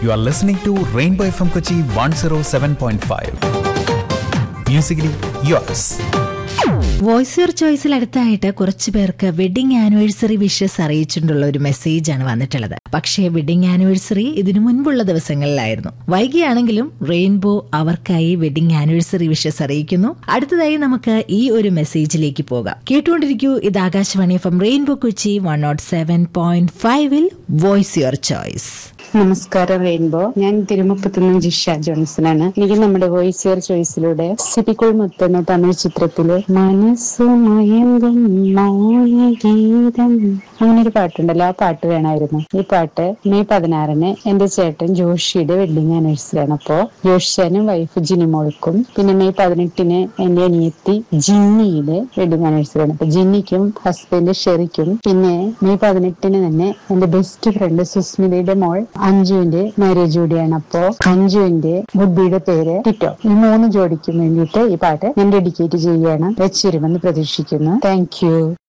You are listening to Rainbow FM Kochi 107.5. Musically yours. Voice your ചോയ്സിൽ അടുത്തായിട്ട് കുറച്ചു പേർക്ക് വെഡിങ് ആനിവേഴ്സറി വിഷസ് അറിയിച്ചിട്ടുള്ള ഒരു മെസ്സേജാണ് വന്നിട്ടുള്ളത് പക്ഷേ വെഡിങ് ആനിവേഴ്സറി ഇതിനു മുൻപുള്ള ദിവസങ്ങളിലായിരുന്നു വൈകിയാണെങ്കിലും റെയിൻബോ അവർക്കായി വെഡിങ് ആനിവേഴ്സറി വിഷസ് അറിയിക്കുന്നു അടുത്തതായി നമുക്ക് ഈ ഒരു മെസ്സേജിലേക്ക് പോകാം കേട്ടുകൊണ്ടിരിക്കൂ ഇത് Akashvani F M rainbow Kochi one nought seven point ഫൈവിൽ വോയിസ് യുവർ ചോയ്സ് നമസ്കാരം റെയിൻബോ ഞാൻ തിരുമുപ്പത്തുനിന്ന് ജിഷ ജോൺസൺ ആണ് എനിക്ക് നമ്മുടെ വോയിസ് ഇയർ ചോയ്സിലൂടെ സിപിക്കുൾ മുത്തെന്ന തമിഴ് ചിത്രത്തിലെ മനസ്സു മയങ്കും മൗനഗീതം അങ്ങനെ ഒരു പാട്ടുണ്ടല്ലോ ആ പാട്ട് വേണമായിരുന്നു ഈ പാട്ട് മെയ് പതിനാറിന് എന്റെ ചേട്ടൻ ജോഷിയുടെ വെഡിങ് ആനിവേഴ്സറി ആണ് അപ്പോ ജോഷിച്ചാനും വൈഫ് ജിനിമോൾക്കും പിന്നെ മെയ് പതിനെട്ടിന് എന്റെ അനിയത്തി ജിന്നിയുടെ വെഡിങ് ആനിവേഴ്സറി ആണ് അപ്പൊ ജിന്നിക്കും ഹസ്ബൻഡ് ഷെറിക്കും പിന്നെ മെയ് പതിനെട്ടിന് തന്നെ എന്റെ ബെസ്റ്റ് ഫ്രണ്ട് സുസ്മിതയുടെ മോൾ അഞ്ജുവിന്റെ മാരേജ് കൂടിയാണ് അപ്പോ അഞ്ജുവിന്റെ ബുദ്ധിയുടെ പേര് ടിറ്റോ ഈ മൂന്ന് ജോഡിക്കും വേണ്ടിയിട്ട് ഈ പാട്ട് ഞാൻ ഡെഡിക്കേറ്റ് ചെയ്യുകയാണ് വെച്ചിരുമെന്ന് പ്രതീക്ഷിക്കുന്നു താങ്ക് യു